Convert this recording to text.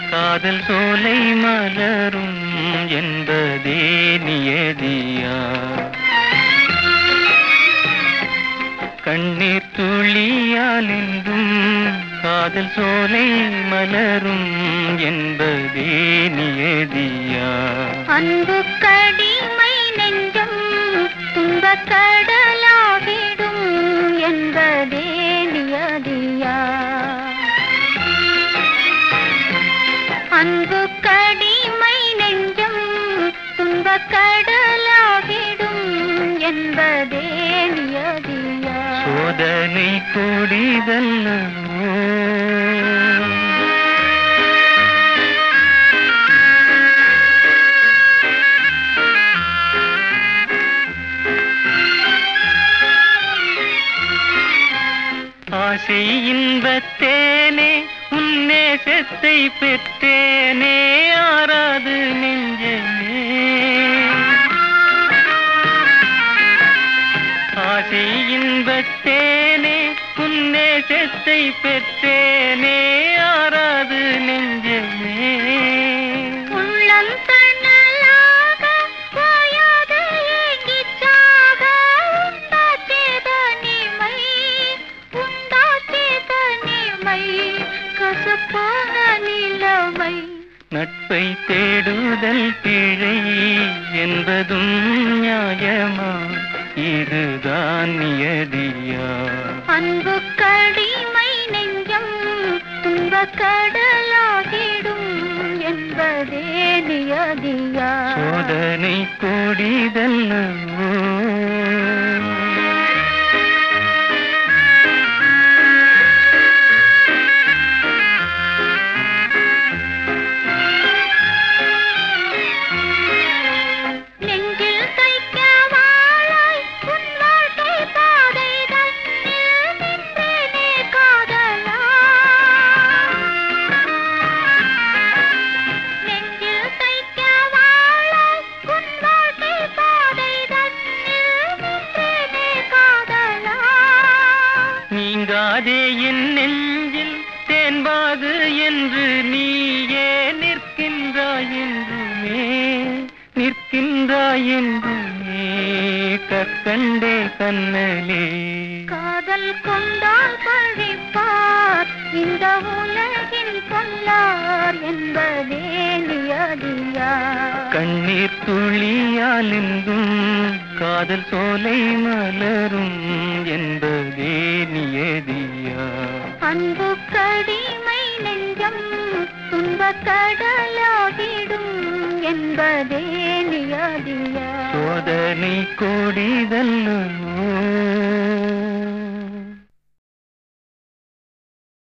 காதல் சோலை மலரும் என்பதே நியதியா கண்ணீர் துளியால் என்றும் காதல் சோலை மலரும் என்பதே நியதியா அன்பு கடிமை நெஞ்சம் துன்பக் கடலாகிடும் என்பதே நியதியா அன்பு கடிமை நெஞ்சம் துன்பக் கடலாகிடும் என்பதே நியதியா சோதனை கூடிதல்லவோ ஆசை இன்பத்தேனே உன்னேசத்தை பெற்றேனே ஆறாது நெஞ்சமே ஆசை இன்பத்தேனே உன்னேசத்தை பெற்றேனே ஆறாது நெஞ்சமே உள்ளம் தன்னலாக ஓயாத ஏங்கிச் சாக உண்டாச்சே தனிமை உண்டாச்சே தனிமை கசப்பான நிலைமை நட்பை தேடுதல் பிழை என்பதும் நியாயமா இதுதான் நியதியா அன்பு கடிமை நெஞ்சம் துன்பக் கடலாகிடும் என்பதே நியதியா சோதனை கூடிதல்லவோ நெஞ்சில் தைக்க வாழாய் உன் வாழ்க்கை பாதை தன்னில் நின்றேனே காதலா நெஞ்சில் தைக்க வாழாய் உன் வாழ்க்கை பாதை தன்னில் நின்றேனே காதலா நீங்காதே என் நெஞ்சில் தேன்பாது என்று நீயே நிற்கின்றாய் என்றுமே நிற்கின்றாய் என்றுமே கற்கண்டே கண்ணலே காதல் கொண்டால் பழிப்பார் இந்த உலகின் கொல்லார் என்பதே நியதியா கண்ணீர் துளியால் எங்கும் காதல் சோலை மலரும் என்பதே நியதியா அன்பு கடிமை நெஞ்சம் துன்பக் கடலாகிடும் என்பதே நியதியா சோதனை கூடிதல்லவோ